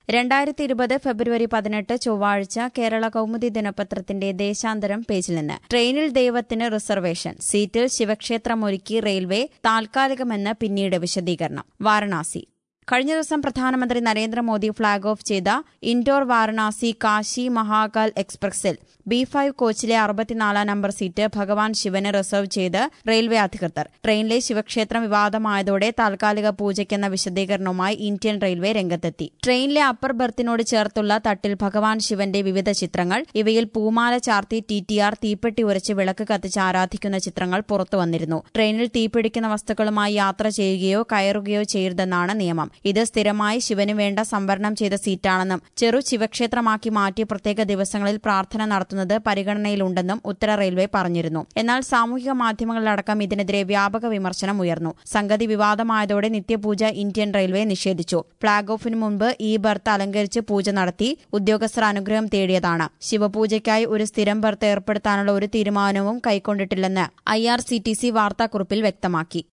രണ്ടായിരത്തി ഇരുപത് ഫെബ്രുവരി പതിനെട്ട് ചൊവ്വാഴ്ച കേരള കൗമുദി ദിനപത്രത്തിന്റെ ദേശാന്തരം പേജിൽ നിന്ന് ട്രെയിനിൽ ദൈവത്തിന് റിസർവേഷൻ സീറ്റിൽ ശിവക്ഷേത്രമൊരുക്കി റെയിൽവേ താൽക്കാലികമെന്ന് പിന്നീട് വിശദീകരണം വാരണാസി കഴിഞ്ഞ ദിവസം പ്രധാനമന്ത്രി നരേന്ദ്രമോദി ഫ്ളാഗ് ഓഫ് ചെയ്ത ഇൻഡോർ വാരണാസി കാശി മഹാകാൽ എക്സ്പ്രസിൽ ബി ഫൈവ് കോച്ചിലെ അറുപത്തിനാലാം നമ്പർ സീറ്റ് ഭഗവാൻ ശിവന് റിസർവ് ചെയ്ത് റെയിൽവേ അധികൃതർ ട്രെയിനിലെ ശിവക്ഷേത്രം വിവാദമായതോടെ താൽക്കാലിക പൂജയ്ക്കെന്ന വിശദീകരണവുമായി ഇന്ത്യൻ റെയിൽവേ രംഗത്തെത്തി ട്രെയിനിലെ അപ്പർ ബർത്തിനോട് ചേർത്തുള്ള തട്ടിൽ ഭഗവാൻ ശിവന്റെ വിവിധ ചിത്രങ്ങൾ ഇവയിൽ പൂമാല ചാർത്തി ടി ടി ആർ തീപ്പെട്ടി ഉരച്ച് വിളക്ക് കത്തിച്ച് ആരാധിക്കുന്ന ചിത്രങ്ങൾ പുറത്തുവന്നിരുന്നു ട്രെയിനിൽ തീപിടിക്കുന്ന വസ്തുക്കളുമായി യാത്ര ചെയ്യുകയോ കയറുകയോ ചെയ്യരുതെന്നാണ് നിയമം ഇത് സ്ഥിരമായി ശിവന് വേണ്ട സംവരണം ചെയ്ത സീറ്റാണെന്നും ചെറു ശിവക്ഷേത്രമാക്കി മാറ്റി പ്രത്യേക ദിവസങ്ങളിൽ പ്രാർത്ഥന നടത്തുന്നത് പരിഗണനയിലുണ്ടെന്നും ഉത്തര റെയിൽവേ പറഞ്ഞിരുന്നു എന്നാൽ സാമൂഹിക മാധ്യമങ്ങളിലടക്കം ഇതിനെതിരെ വ്യാപക വിമർശനം ഉയർന്നു സംഗതി വിവാദമായതോടെ നിത്യപൂജ ഇന്ത്യൻ റെയിൽവേ നിഷേധിച്ചു ഫ്ളാഗ് ഓഫിന് മുൻപ് ഈ ബർത്ത് അലങ്കരിച്ച് പൂജ നടത്തി ഉദ്യോഗസ്ഥർ അനുഗ്രഹം തേടിയതാണ് ശിവപൂജയ്ക്കായി ഒരു സ്ഥിരം ബർത്ത് ഏർപ്പെടുത്താനുള്ള ഒരു തീരുമാനവും കൈക്കൊണ്ടിട്ടില്ലെന്ന് I R C T C വാർത്താക്കുറിപ്പിൽ വ്യക്തമാക്കി